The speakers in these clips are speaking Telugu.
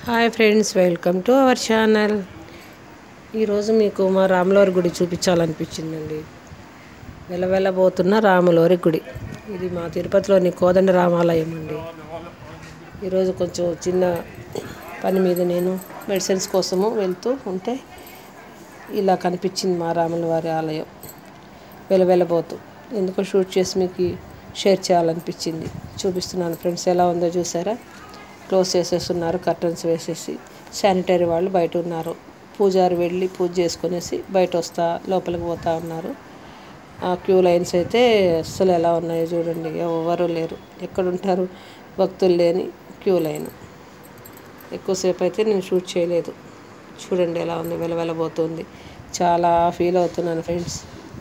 Hi friends welcome to our channel ఈరోజు మీకు మా రాములవారి గుడి చూపించాలనిపించిందండి వెలవెలబోతున్న రాములవారి గుడి ఇది మా తిరుపతిలోని కోదండ రామాలయం అండి ఈరోజు కొంచెం చిన్న పని మీద నేను మెడిసిన్స్ కోసము వెళ్తూ ఉంటే ఇలా కనిపించింది మా రాములవారి ఆలయం వెలవెలబోతూ ఎందుకో షూట్ చేసి మీకు షేర్ చేయాలనిపించింది చూపిస్తున్నాను ఫ్రెండ్స్ ఎలా ఉందో చూసారా క్లోజ్ చేసేస్తున్నారు కర్టన్స్ వేసేసి శానిటరీ వాళ్ళు బయట ఉన్నారు పూజారి వెళ్ళి పూజ చేసుకునేసి బయట వస్తా లోపలికి పోతా ఉన్నారు ఆ క్యూ లైన్స్ అయితే అస్సలు ఎలా ఉన్నాయో చూడండి ఎవరు లేరు ఎక్కడ ఉంటారు భక్తులు లేని క్యూ లైన్ ఎక్కువసేపు అయితే నేను షూట్ చేయలేదు చూడండి ఎలా ఉంది వెలవెలబోతుంది చాలా ఫీల్ అవుతున్నాను ఫ్రెండ్స్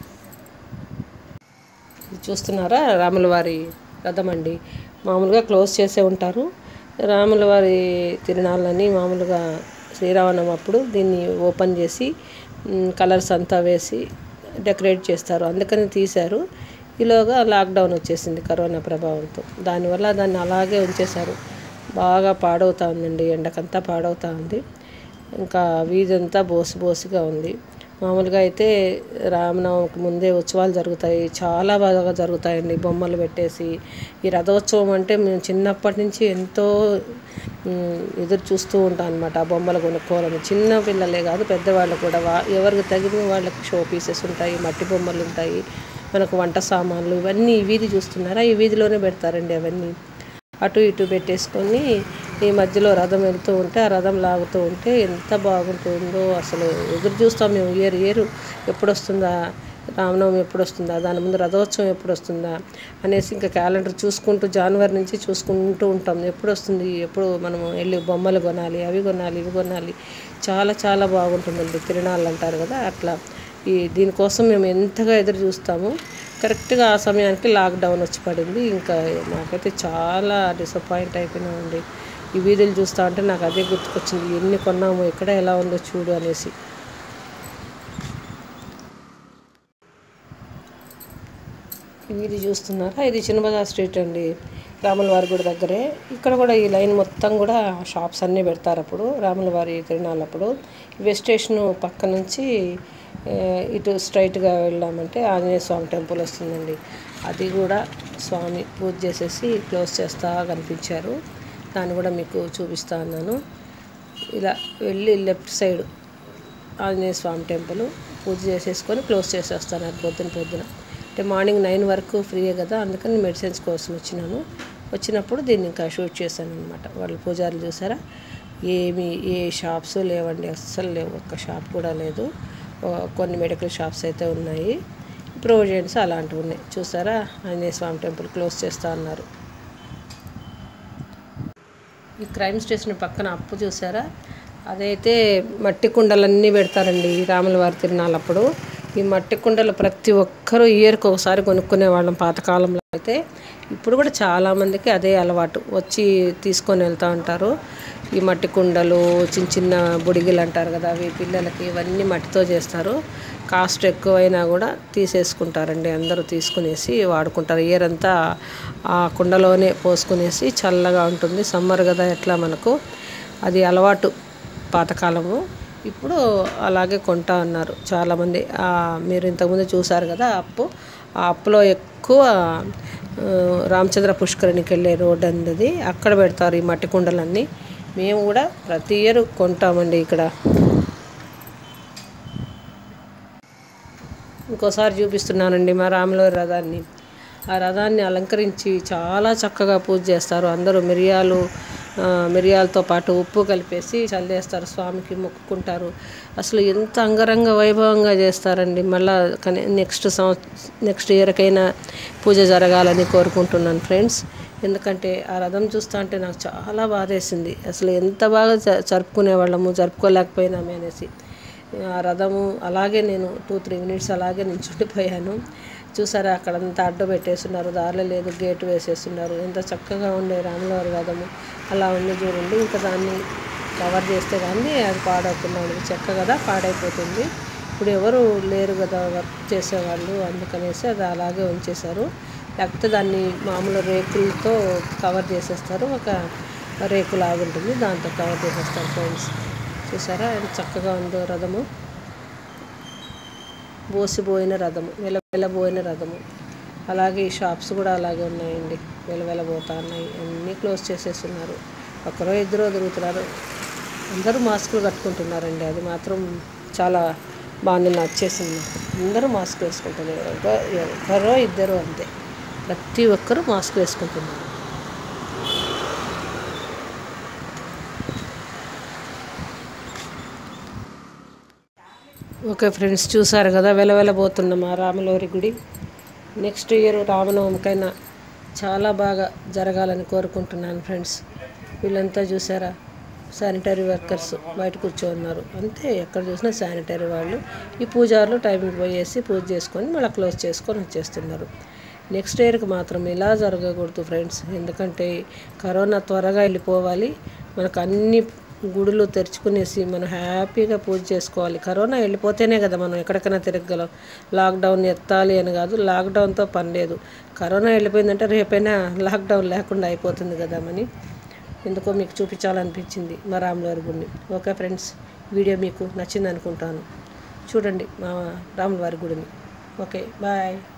ఇది చూస్తున్నారా రాముల వారి రథం అండి మామూలుగా క్లోజ్ చేసే ఉంటారు రాముల వారి తిరునాళ్ళని మామూలుగా శ్రీరామనవమి అప్పుడు దీన్ని ఓపెన్ చేసి మ్, కలర్స్ అంతా వేసి డెకరేట్ చేస్తారు అందుకని తీశారు ఈలోగా లాక్డౌన్ వచ్చేసింది కరోనా ప్రభావంతో దానివల్ల దాన్ని అలాగే ఉంచేశారు బాగా పాడవుతా ఉందండి ఎండకంతా పాడవుతా ఉంది ఇంకా వీధి అంతా బోసి బోసిగా ఉంది మామూలుగా అయితే రామనవమికి ముందే ఉత్సవాలు జరుగుతాయి చాలా బాగా జరుగుతాయండి బొమ్మలు పెట్టేసి ఈ రథోత్సవం అంటే మేము చిన్నప్పటి నుంచి ఎంతో మ్, ఎదురు చూస్తూ ఉంటాం అనమాట ఆ బొమ్మలు కొనుక్కోవాలని చిన్న పిల్లలే కాదు పెద్దవాళ్ళు కూడా వా- ఎవరికి తగిన వాళ్ళకి షో పీసెస్ ఉంటాయి మట్టి బొమ్మలు ఉంటాయి మనకు వంట సామాన్లు ఇవన్నీ ఈ వీధి చూస్తున్నారా ఈ వీధిలోనే పెడతారండి అవన్నీ అటు ఇటు పెట్టేసుకొని ఈ మధ్యలో రథం వెళ్తూ ఉంటే ఆ రథం లాగుతూ ఉంటే ఎంత బాగుంటుందో అసలు ఎదురు చూస్తాం మేము ఏరు ఏరు ఎప్పుడు వస్తుందా రామనవమి ఎప్పుడు వస్తుందా దాని ముందు రథోత్సవం ఎప్పుడు వస్తుందా అనేసి ఇంకా క్యాలెండర్ చూసుకుంటూ జనవరి నుంచి చూసుకుంటూ ఉంటాం ఎప్పుడు వస్తుంది ఎప్పుడు మనము వెళ్ళి బొమ్మలు కొనాలి అవి కొనాలి ఇవి కొనాలి చాలా చాలా బాగుంటుందండి తిరునాళ్ళు అంటారు కదా అట్లా ఈ దీనికోసం మేము ఎంతగా ఎదురు చూస్తాము కరెక్ట్గా ఆ సమయానికి లాక్డౌన్ వచ్చి పడింది ఇంకా నాకైతే చాలా డిసప్పాయింట్ అయిపోయినామండి ఈ వీధులు చూస్తా ఉంటే నాకు అదే గుర్తుకొచ్చింది ఎన్ని కొన్నాము ఎక్కడ ఎలా ఉందో చూడు అనేసి ఈ వీధి చూస్తున్నారా ఇది చిన్నబజార్ స్ట్రీట్ అండి రాముల వారి గుడి దగ్గరే ఇక్కడ కూడా ఈ లైన్ మొత్తం కూడా షాప్స్ అన్నీ పెడతారు అప్పుడు రాముల వారి తిరునాళ్ళప్పుడు వెస్ట్ స్టేషన్ పక్క నుంచి ఆ, ఇటు స్ట్రైట్గా వెళ్ళామంటే ఆంజనేయ స్వామి టెంపుల్ వస్తుందండి అది కూడా స్వామి పూజ చేసేసి క్లోజ్ చేస్తా కనిపించారు దాన్ని కూడా మీకు చూపిస్తా ఉన్నాను ఇలా వెళ్ళి left side Anjaneya Swamy temple పూజ చేసేసుకొని క్లోజ్ చేసేస్తాను అది పొద్దున పొద్దున అంటే మార్నింగ్ నైన్ వరకు ఫ్రీయే కదా అందుకని మెడిసిన్స్ కోసం వచ్చినాను వచ్చినప్పుడు దీన్ని ఇంకా షూట్ చేశాను అనమాట వాళ్ళు పూజారులు చూసారా ఏమి ఏ షాప్స్ లేవండి అస్సలు లేవు ఒక్క షాప్ కూడా లేదు ఓ, కొన్ని మెడికల్ షాప్స్ అయితే ఉన్నాయి ప్రొవిజన్స్ అలాంటివి ఉన్నాయి చూసారా ఆంజనేయ స్వామి టెంపుల్ క్లోజ్ చేస్తా అన్నారు ఈ క్రైమ్ స్టేషన్ పక్కన అప్పు చూసారా అదైతే మట్టి కుండలన్నీ పెడతారండి ఈ రాముల వారి తిరునాళ్ళప్పుడు ఈ మట్టి కుండలు ప్రతి ఒక్కరూ ఇయర్కి ఒకసారి కొనుక్కునే వాళ్ళం పాతకాలంలో అయితే ఇప్పుడు కూడా చాలామందికి అదే అలవాటు వచ్చి తీసుకొని వెళ్తూ ఉంటారు ఈ మట్టి కుండలు చిన్న చిన్న బుడిగిలు అంటారు కదా అవి పిల్లలకి ఇవన్నీ మట్టితో చేస్తారు కాస్ట్ ఎక్కువైనా కూడా తీసేసుకుంటారండి అందరూ తీసుకునేసి వాడుకుంటారు ఇయర్ అంతా ఆ కుండలోనే పోసుకునేసి చల్లగా ఉంటుంది సమ్మర్ కదా ఎట్లా మనకు అది అలవాటు పాతకాలము ఇప్పుడు అలాగే కొంటా ఉన్నారు చాలామంది ఆ, మీరు ఇంతకుముందు చూసారు కదా ఆ అప్పు ఆ అప్పులో ఎక్కువ ఆ, రామచంద్ర పుష్కరిణికి వెళ్ళే రోడ్ అనేది అక్కడ పెడతారు ఈ మట్టి కుండలన్నీ మేము కూడా ప్రతి ఇయర్ కొంటామండి ఇక్కడ ఇంకోసారి చూపిస్తున్నానండి మా రాములవారి రథాన్ని ఆ రథాన్ని అలంకరించి చాలా చక్కగా పూజ చేస్తారు అందరూ మిరియాలు ఆ, మిరియాలతో పాటు ఉప్పు కలిపేసి చల్లేస్తారు స్వామికి మొక్కుకుంటారు అసలు ఎంత అంగరంగ వైభవంగా చేస్తారండి మళ్ళా కనీ నెక్స్ట్ సంవత్సరం నెక్స్ట్ ఇయర్కైనా పూజ జరగాలని కోరుకుంటున్నాను ఫ్రెండ్స్ ఎందుకంటే ఆ రథం చూస్తా అంటే నాకు చాలా బాధేసింది అసలు ఎంత బాగా జ- జరుపుకునే వాళ్ళము జరుపుకోలేకపోయినామే అనేసి ఆ రథము అలాగే నేను టూ త్రీ మినిట్స్ అలాగే నించుండిపోయాను చూసారా అక్కడంతా అడ్డు పెట్టేస్తున్నారు దారిలో లేదు గేట్ వేసేస్తున్నారు ఎంత చక్కగా ఉండే రాములవారి రథము అలా ఉంది చూడండి ఇంకా దాన్ని కవర్ చేస్తే కానీ అది పాడవకుండా ఉంది చెక్క కదా పాడైపోతుంది ఇప్పుడు ఎవరు లేరు కదా వర్క్ చేసేవాళ్ళు అందుకనేసి అది అలాగే ఉంచేశారు లేకపోతే దాన్ని మామూలు రేకులతో కవర్ చేసేస్తారు ఒక రేకు లాగుంటుంది దాంతో కవర్ చేసేస్తారు ఫ్రెండ్స్ చూసారా ఎంత చక్కగా ఉందో రథము బోసిపోయిన రథము వెల వెలబోయిన రథము అలాగే ఈ షాప్స్ కూడా అలాగే ఉన్నాయండి వెలవెలబోతా ఉన్నాయి అన్నీ క్లోజ్ చేసేస్తున్నారు ఒకరో ఇద్దరు తిరుగుతున్నారు అందరూ మాస్కులు కట్టుకుంటున్నారండి అది మాత్రం చాలా బాగా నచ్చేసింది నాకు. అందరూ మాస్క్ వేసుకుంటున్నారు ఒక- ఒకరో ఇద్దరు అంతే ప్రతి ఒక్కరూ మాస్క్ వేసుకుంటున్నారు ఓకే ఫ్రెండ్స్ చూసారు కదా వెలవెలబోతున్న మా రాములవారి గుడి నెక్స్ట్ ఇయర్ రామనవమికైనా చాలా బాగా జరగాలని కోరుకుంటున్నాను ఫ్రెండ్స్ వీళ్ళంతా చూసారా శానిటరీ వర్కర్స్ బయట కూర్చోన్నారు అంతే ఎక్కడ చూసినా శానిటరీ వాళ్ళు ఈ పూజారులు టైంకి పోయేసి పూజ చేసుకొని మళ్ళీ క్లోజ్ చేసుకొని వచ్చేస్తున్నారు నెక్స్ట్ ఇయర్కి మాత్రం ఇలా జరగకూడదు ఫ్రెండ్స్ ఎందుకంటే కరోనా త్వరగా వెళ్ళిపోవాలి మనకు అన్ని గుడులు తెరుచుకునేసి మనం హ్యాపీగా పూజ చేసుకోవాలి కరోనా వెళ్ళిపోతేనే కదా మనం ఎక్కడికైనా తిరగగలం లాక్డౌన్ ఎత్తాలి అని కాదు లాక్డౌన్తో పని లేదు కరోనా వెళ్ళిపోయిందంటే రేపైనా లాక్డౌన్ లేకుండా అయిపోతుంది కదా మని ఎందుకో మీకు చూపించాలనిపించింది మా రాములవారి గుడిని ఓకే ఫ్రెండ్స్ వీడియో మీకు నచ్చింది అనుకుంటాను చూడండి మా రాములవారి గుడిని ఓకే బాయ్